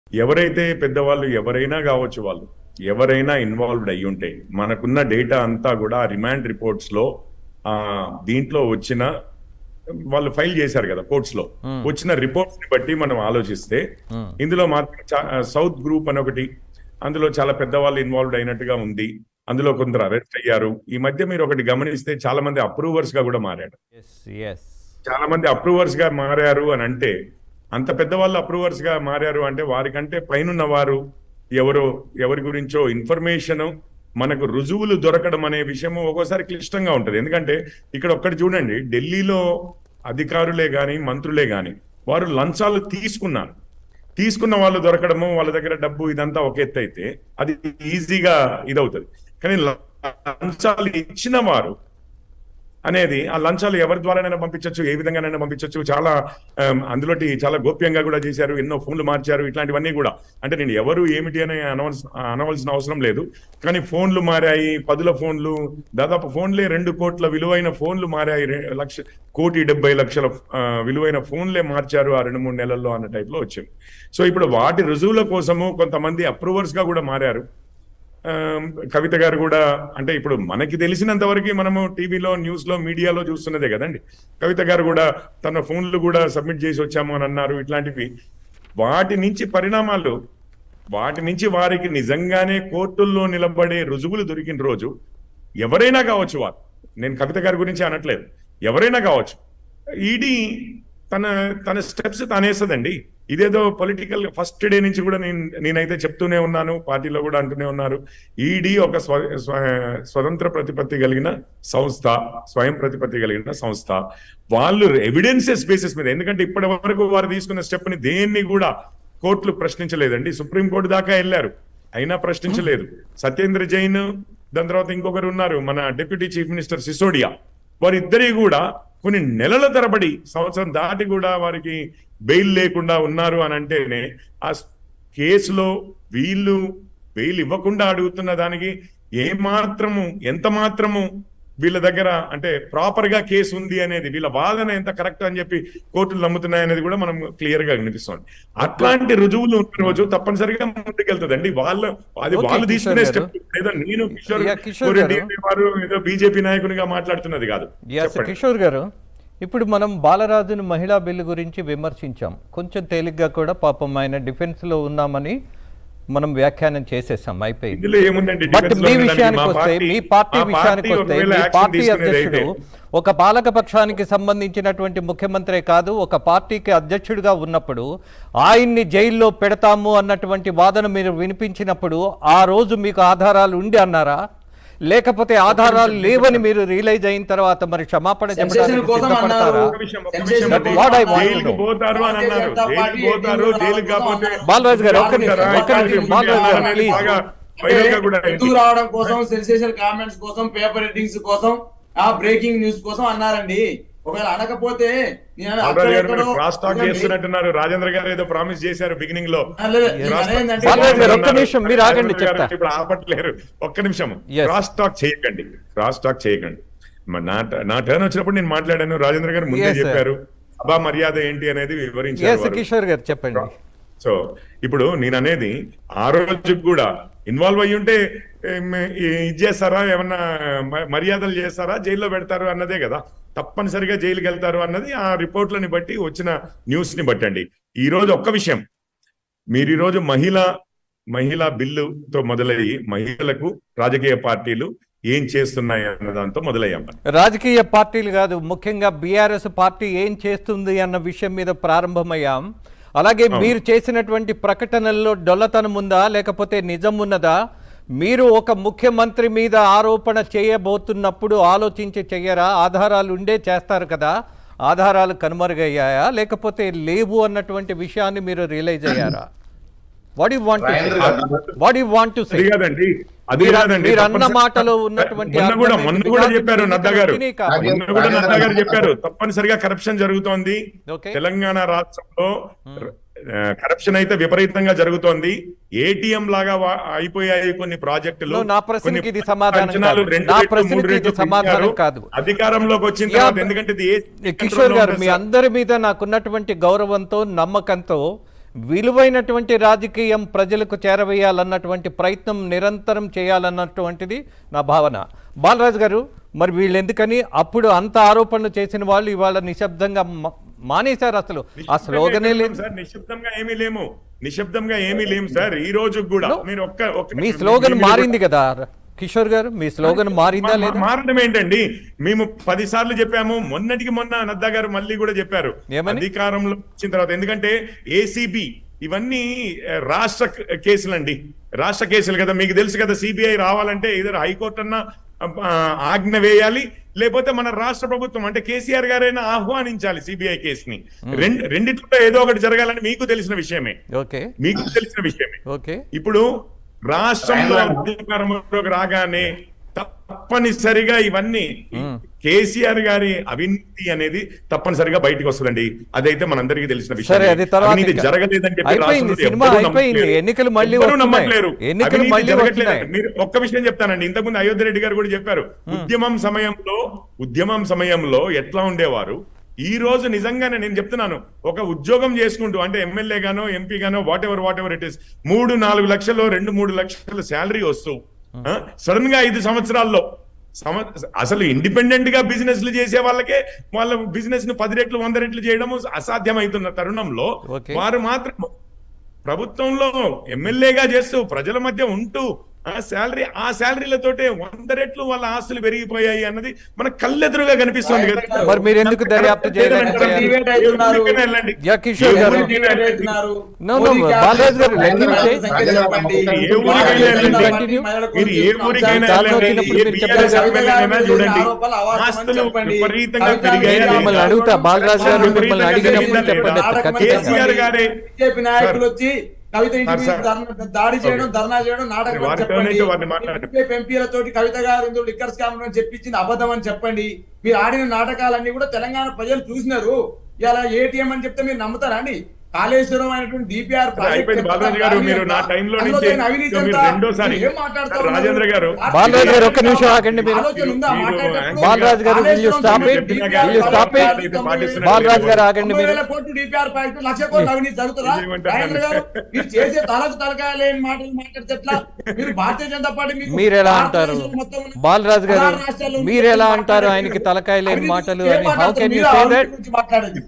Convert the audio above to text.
ఎవరైతే పెద్దవాళ్ళు ఎవరైనా కావచ్చు వాళ్ళు ఎవరైనా ఇన్వాల్వ్డ్ అయి ఉంటే మనకున్న డేటా అంతా కూడా రిమాండ్ రిపోర్ట్స్ లో ఆ దీంట్లో వచ్చిన వాళ్ళు ఫైల్ చేశారు కదా కోర్ట్స్ లో వచ్చిన రిపోర్ట్స్ ని బట్టి మనం ఆలోచిస్తే ఇందులో మాత్రం చా- సౌత్ గ్రూప్ అని ఒకటి అందులో చాలా పెద్దవాళ్ళు ఇన్వాల్వ్డ్ అయినట్టుగా ఉంది అందులో కొందరు అరెస్ట్ అయ్యారు ఈ మధ్య మీరు ఒకటి గమనిస్తే చాలా మంది అప్రూవర్స్ గా కూడా మారారు ఎస్ ఎస్ చాలా మంది అప్రూవర్స్ గా మారారు అని అంటే అంత పెద్దవాళ్ళు అప్రూవర్స్ గా మారారు అంటే వారికంటే పైనున్న వారు ఎవరో ఎవరి గురించో ఇన్ఫర్మేషన్ మనకు రుజువులు దొరకడం అనే విషయం ఒక్కోసారి క్లిష్టంగా ఉంటది ఎందుకంటే ఇక్కడ ఒక్కటి చూడండి ఢిల్లీలో అధికారులే గాని మంత్రులే గాని వారు లంచాలు తీసుకున్నారు తీసుకున్న వాళ్ళు దొరకడము వాళ్ళ దగ్గర డబ్బు ఇదంతా ఒక ఎత్తు అయితే అది ఈజీగా ఇదవుతుంది కానీ లంచాలు ఇచ్చిన వారు అనేది ఆ లంచాలు ఎవరి ద్వారానైనా పంపించవచ్చు ఏ విధంగానైనా పంపించవచ్చు చాలా ఆమ్, అందులోటి చాలా గోప్యంగా కూడా చేశారు ఎన్నో ఫోన్లు మార్చారు ఇట్లాంటివన్నీ కూడా అంటే నేను ఎవరు ఏమిటి అని అనవలసిన అనవలసిన అవసరం లేదు కానీ ఫోన్లు మారాయి పదుల ఫోన్లు దాదాపు ఫోన్లే రెండు కోట్ల విలువైన ఫోన్లు మారాయి రె- లక్ష కోటి డెబ్బై లక్షల ఆ, విలువైన ఫోన్లే మార్చారు ఆ రెండు మూడు నెలల్లో అన్న టైప్ లో వచ్చింది సో ఇప్పుడు వాటి రుజువుల కోసము కొంతమంది అప్రూవర్స్ గా కూడా మారారు ఆ, కవిత గారు కూడా అంటే ఇప్పుడు మనకి తెలిసినంత వరకు మనము టీవీలో న్యూస్ లో మీడియాలో చూస్తున్నదే కదండి కవిత గారు కూడా తన ఫోన్లు కూడా సబ్మిట్ చేసి వచ్చాము అని అన్నారు ఇట్లాంటివి వాటి నుంచి పరిణామాలు వాటి నుంచి వారికి నిజంగానే కోర్టుల్లో నిలబడే రుజువులు దొరికిన రోజు ఎవరైనా కావచ్చు వారు నేను కవిత గారి గురించి అనట్లేదు ఎవరైనా కావచ్చు ఈడీ తన తన స్టెప్స్ తానేస్తుందండి ఇదేదో పొలిటికల్ ఫస్ట్ డే నుంచి కూడా నేను నేనైతే చెప్తూనే ఉన్నాను పార్టీలో కూడా అంటూనే ఉన్నారు ఈడీ ఒక స్వ స్వ- స్వతంత్ర ప్రతిపత్తి కలిగిన సంస్థ స్వయం ప్రతిపత్తి కలిగిన సంస్థ వాళ్ళు ఎవిడెన్సెస్ బేసిస్ మీద ఎందుకంటే ఇప్పటి వరకు వారు తీసుకున్న స్టెప్ ని దేన్ని కూడా కోర్టులు ప్రశ్నించలేదండి సుప్రీంకోర్టు దాకా వెళ్ళారు అయినా ప్రశ్నించలేదు సత్యేంద్ర జైన్ దాని తర్వాత ఇంకొకరు ఉన్నారు మన డిప్యూటీ చీఫ్ మినిస్టర్ సిసోడియా వారిద్దరి కూడా కొన్ని నెలల తరబడి సంవత్సరం దాటి కూడా వారికి బెయిల్ లేకుండా ఉన్నారు అని అంటేనే ఆ కేసులో వీళ్ళు బెయిల్ ఇవ్వకుండా అడుగుతున్న దానికి ఏ మాత్రము ఎంత మాత్రము వీళ్ళ దగ్గర అంటే ప్రాపర్ గా కేసు ఉంది అనేది వీళ్ళ వాదన ఎంత కరెక్ట్ అని చెప్పి కోర్టులు నమ్ముతున్నాయి అనేది కూడా మనం క్లియర్ గా కనిపిస్తుంది అట్లాంటి రుజువులు ఉన్న రోజు తప్పనిసరిగా ముందుకెళ్తుందండి వాళ్ళు అది Okay, వాళ్ళు కిషోర్ తీసుకునే గారు. స్టెప్ ఏదో నేను కిషోర్ Yeah, కిషోర్ కోరెడ్డి గారు. వారు ఏదో బీజేపీ నాయకునిగా మాట్లాడుతున్నది కాదు ఎస్ చెప్పండి. కిషోర్ గారు ఇప్పుడు మనం బాలరాజును మహిళా బిల్లు గురించి విమర్శించాం కొంచెం తేలిగ్గా కూడా పాపం ఆయన డిఫెన్స్లో ఉన్నామని మనం వ్యాఖ్యానం చేసేసాం అయిపోయింది ఇందులో ఏముందండి బట్ defense లో మీ ఉండడానికి విషయానికి మా వస్తే పార్టీ- మీ పార్టీ మా విషయానికి పార్టీ వస్తే ఒకవేళ మీ action పార్టీ తీసుకునేది అధ్యక్షుడు అయితే- ఒక పాలక పక్షానికి సంబంధించినటువంటి ముఖ్యమంత్రే కాదు ఒక పార్టీకి అధ్యక్షుడిగా ఉన్నప్పుడు ఆయన్ని జైల్లో పెడతాము అన్నటువంటి వాదన మీరు వినిపించినప్పుడు ఆ రోజు మీకు ఆధారాలు ఉండి అన్నారా లేకపోతే ఆధారాలు లేవని మీరు రియలైజ్ అయిన తర్వాత మరి క్షమాపణ చెప్పడానికి Sensation కోసం సిద్ధపడతారా అన్నారు. ఒక్క విషయం, ఒక్క Sensation విషయం అండి. What I want to జైలుకి know. పోతారు అని అన్నారు భారతీయ జనతా జైలుకి పార్టీ పోతారు ఎన్టీఆర్ జైలుకి కాకపోతే బాలరాజు గారు, ఒక్క నిమిషం, ఉంటారా? ఒక్క నిమిషం, ఇట్లాంటి బాలరాజు గారు, అనేది please. బాగా వైరల్ గా కూడా అయింది. ఎందుకు రావడం కోసం సెన్సేషన్ కామెంట్స్ కోసం పేపర్ ఎడిటింగ్స్ కోసం ఆ బ్రేకింగ్ న్యూస్ కోసం అన్నారండి ఒకవేళ అనకపోతే నేను బాలరాజు గారు మీరు అక్కడెక్కడో- క్రాస్ టాక్ చూడండి. చేస్తున్నట్టున్నారు రాజేంద్ర గారు ఏదో ప్రామిస్ చేశారు బిగినింగ్ లో ఆ, లేదు, నేను క్రాస్ టాక్ అనేదంటే- బాలరాజు గారు, ఒక్క చేస్తున్నారు. నిమిషం, మీరు ఆగండి, రాజేంద్ర గారు చెప్తా. ఇప్పుడు ఆపట్లేరు ఒక్క నిమిషం Yes. క్రాస్ టాక్ చేయకండి క్రాస్ టాక్ చేయకండి మ- నా నా టర్న్ వచ్చినప్పుడు నేను మాట్లాడాను రాజేంద్ర గారు ముందే Yes, sir. చెప్పారు సభా మర్యాద ఏంటి అనేది వివరించారు ఎస్ వారు. కిషోర్ గారు చెప్పండి సో ఇప్పుడు నేను అనేది ఆ రోజు కూడా ఇన్వాల్వ్ అయ్యి ఉంటే ఏం, ఈ- ఇది చేస్తారా ఏమన్నా మ- మర్యాదలు చేస్తారా జైల్లో పెడతారు అన్నదే కదా తప్పనిసరిగా జైలుకి వెళ్తారు అన్నది ఆ రిపోర్ట్లని బట్టి వచ్చిన న్యూస్ ని బట్టండి ఈ రోజు ఒక్క విషయం మీరు ఈ రోజు మహిళ మహిళా బిల్లుతో మొదలయ్యి మహిళలకు రాజకీయ పార్టీలు ఏం చేస్తున్నాయి అన్న దాంతో మొదలయ్యాం మనం. రాజకీయ పార్టీలు కాదు ముఖ్యంగా బీఆర్ఎస్ పార్టీ ఏం చేస్తుంది అన్న విషయం మీద ప్రారంభమయ్యాం అలాగే మీరు చేసినటువంటి ప్రకటనల్లో డొల్లతనం ఉందా లేకపోతే నిజం ఉన్నదా మీరు ఒక ముఖ్యమంత్రి మీద ఆరోపణ చేయబోతున్నప్పుడు ఆలోచించి చెయ్యరా ఆధారాలు ఉండే చేస్తారు కదా ఆధారాలు కనుమరుగయ్యాయా లేకపోతే లేవు అన్నటువంటి విషయాన్ని మీరు రియలైజ్ అయ్యారా what you want what you want to say అది కాదండి అది మీరు- కాదండి మీరు అన్న తప్పనిసరి- మాటలో ఉన్నటువంటి మొన్న కూడా అర్థం మొన్న ఏంటి? కూడా Because చెప్పారు ఇది నడ్డా గారు కంటిన్యూ కాదు. మొన్న కూడా నడ్డా గారు చెప్పారు తప్పనిసరిగా కరప్షన్ జరుగుతోంది Okay. తెలంగాణ రాష్ట్రంలో కరప్షన్ అయితే విపరీతంగా జరుగుతోంది ఏటీఎం లాగా వా- అయిపోయాయి కొన్ని ప్రాజెక్టులు No, నా ప్రశ్నకి కొన్ని ఇది సమాధానం అంచనాలు కాదు. రెండు నా రెట్లు, ప్రశ్నకి మూడు ఇది రెట్లు సమాధానం పెంచారు. కాదు. అధికారంలోకి వచ్చిన యా, తర్వాత ఎందుకంటే ఇది ఏ కిషోర్ కంట్రోల్లో గారు ఉంటుంది మీ సార్. అందరి మీద నాకున్నటువంటి గౌరవంతో నమ్మకంతో విలువైనటువంటి రాజకీయం ప్రజలకు చేరవేయాలన్నటువంటి ప్రయత్నం నిరంతరం చేయాలన్నటువంటిది నా భావన బాలరాజు గారు మరి వీళ్ళు ఎందుకని అప్పుడు అంత ఆరోపణలు చేసిన వాళ్ళు ఇవాళ నిశ్శబ్దంగా మా- మానేశారు అసలు ఆ స్లోగనే లేదు సార్ నిశ్శబ్దంగా ఏమీ లేము నిశ్శబ్దంగా ఏమీ లేము సార్ ఈ రోజు కూడా మీరు ఒక్క ఒక్క మీ స్లోగన్ మీరు- మారింది కదా కిషోర్ గారు మీ స్లోగన్ మారిందా మా- లేదా మారడం ఏంటండి మేము పది సార్లు చెప్పాము మొన్నటికి మొన్న నద్దా గారు మళ్ళీ కూడా చెప్పారు ఏమని? అధికారంలో వచ్చిన తర్వాత ఎందుకంటే ఏసీబీ ఇవన్నీ ఆ, రాష్ట్ర క- కేసులండి రాష్ట్ర కేసులు కదా మీకు తెలుసు కదా సిబిఐ రావాలంటే ఇద్దరు హైకోర్టు అన్న ఆ, ఆజ్ఞ వేయాలి లేకపోతే మన రాష్ట్ర ప్రభుత్వం అంటే కేసీఆర్ గారైనా ఆహ్వానించాలి సిబిఐ కేసుని రెండు రెండిట్లో ఏదో ఒకటి జరగాలని మీకు తెలిసిన విషయమే ఓకే మీకు తెలిసిన విషయమే ఓకే ఇప్పుడు రాష్ట్రంలో అధికారంలోకి రాగానే తప్పనిసరిగా ఇవన్నీ కేసీఆర్ గారి అవినీతి అనేది తప్పనిసరిగా బయటకు వస్తుందండి అదైతే మనందరికీ తెలిసిన విషయం సరే, అది తర్వాత అవినీతి ఇంకా. జరగలేదని చెప్పి అయిపోయింది, రాష్ట్రంలో సినిమా ఎవ్వరూ అయిపోయింది. నమ్మట్లేరు. ఎన్నికలు మళ్ళీ ఎవ్వరూ వస్తున్నాయి. నమ్మట్లేరు. ఎన్నికలు అవినీతి మళ్ళీ జరగట్లేదు. వస్తున్నాయి. మీరు ఒక్క విషయం చెప్తానండి ఇంతకుముందు అయోధ్య రెడ్డి గారు కూడా చెప్పారు ఉద్యమం సమయంలో ఉద్యమం సమయంలో ఎట్లా ఉండేవారు ఈ రోజు నిజంగానే నేను చెప్తున్నాను ఒక ఉద్యోగం చేసుకుంటూ అంటే ఎమ్మెల్యే గానో ఎంపీ గానో whatever whatever it is మూడు నాలుగు లక్షలు రెండు మూడు లక్షల శాలరీ వస్తూ సడన్ గా ఐదు సంవత్సరాల్లో సమ- అసలు ఇండిపెండెంట్ గా బిజినెస్లు చేసే వాళ్ళకే వాళ్ళ బిజినెస్ ను పది రెట్లు వంద రెట్లు చేయడం అసాధ్యమవుతున్న తరుణంలో Okay. వారు మాత్రం ప్రభుత్వంలో ఎమ్మెల్యేగా చేస్తూ ప్రజల మధ్య ఉంటూ ఆ శాలరీ ఆ శాలరీలతోటే వంద రెట్లు వాళ్ళ ఆస్తులు పెరిగిపోయాయి అన్నది మన కళ్ళెదురుగా కనిపిస్తుంది కదా మరి మీరు ఎందుకు దర్యాప్తు చేయడానికి ఎక్కడ తయారు? డిబేట్ అవుతున్నారు? ఏ ఊరికైనా వెళ్ళండి. యా, కిషోర్ ఏ గారు. ఊరికైనా డిబేట్ వెళ్ళండి. అవుతున్నారు. No, no, మోదీ బాలరాజు గారు, క్యాబినెట్ let him say. సంఖ్య చెప్పండి. ఏ ఊరికైనా వెళ్ళండి. Continue. మీరు ఏ ఊరికైనా దాంట్లో వెళ్ళండి. వచ్చినప్పుడు ఏ మీరు BRS చెప్పారు కదా. ఎమ్మెల్యేనైనా చూడండి ఆరోపణలు అవాస్తవం ఆస్తులు చెప్పండి. విపరీతంగా కవిత పెరిగాయి గారు మిమ్మల్ని అడుగుతా, బాలరాజు గారు మిమ్మల్ని అడిగినప్పుడు చెప్పండి నాటకం కేసీఆర్ గారే బీజేపీ నాయకులు వచ్చి కవిత ఇంటి సార్, మీద సార్. ధర్నా- దాడి చేయడం ఓకే. ధర్నా చేయడం నాటకం వారి అని చెప్పండి టర్న్ అయితే వారిని మాట్లాడండి. బీజేపీ ఎంపీలతోటి కవిత గారు ఇందులో లిక్కర్ స్కామ్ అని చెప్పించింది అబద్ధం అని చెప్పండి మీరు ఆడిన నాటకాలన్నీ కూడా తెలంగాణ ప్రజలు చూసినారు ఇలా ఏటీఎం అని చెప్తే మీరు నమ్ముతారా అండి కాళేశ్వరం అయినటువంటి డిపిఆర్ సరే, అయిపోయింది బాలరాజు గారు మీరు నా టైంలో నుంచి మీరు రెండోసారి సార్, రాజేంద్ర గారు బాలరాజు గారు ఒక్క నిమిషం ఆగండి మీరు. మీరు- బాలరాజు గారు, will you stop it? Will you stop it? Balaraju గారు ఆగండి మీరు వేల కోట్లు డిపిఆర్ ప్రాజెక్టు లక్ష కోట్లు అవినీతి జరుగుతుందా ఇదేమంటారు? రాజేంద్ర గారు మీరు చేసే తలకు తలకాయ లేని మాటలు మాట్లాడితే ఎట్లా మీరు భారతీయ జనతా పార్టీ మీకు మీరు ఎలా అంటారు భారతదేశంలో మొత్తం ఉన్న బాలరాజు గారు పదహారు రాష్ట్రాల్లో మీరు ఎలా మాట్లాడే అంటారు వ్యక్తులు ఆయనకి తలకాయ లేని అవినీతి మాటలు ఏం అని హౌ మాట్లాడతారు? కెన్ యూ మీరు సే అవినీతి దట్ గురించి మాట్లాడేది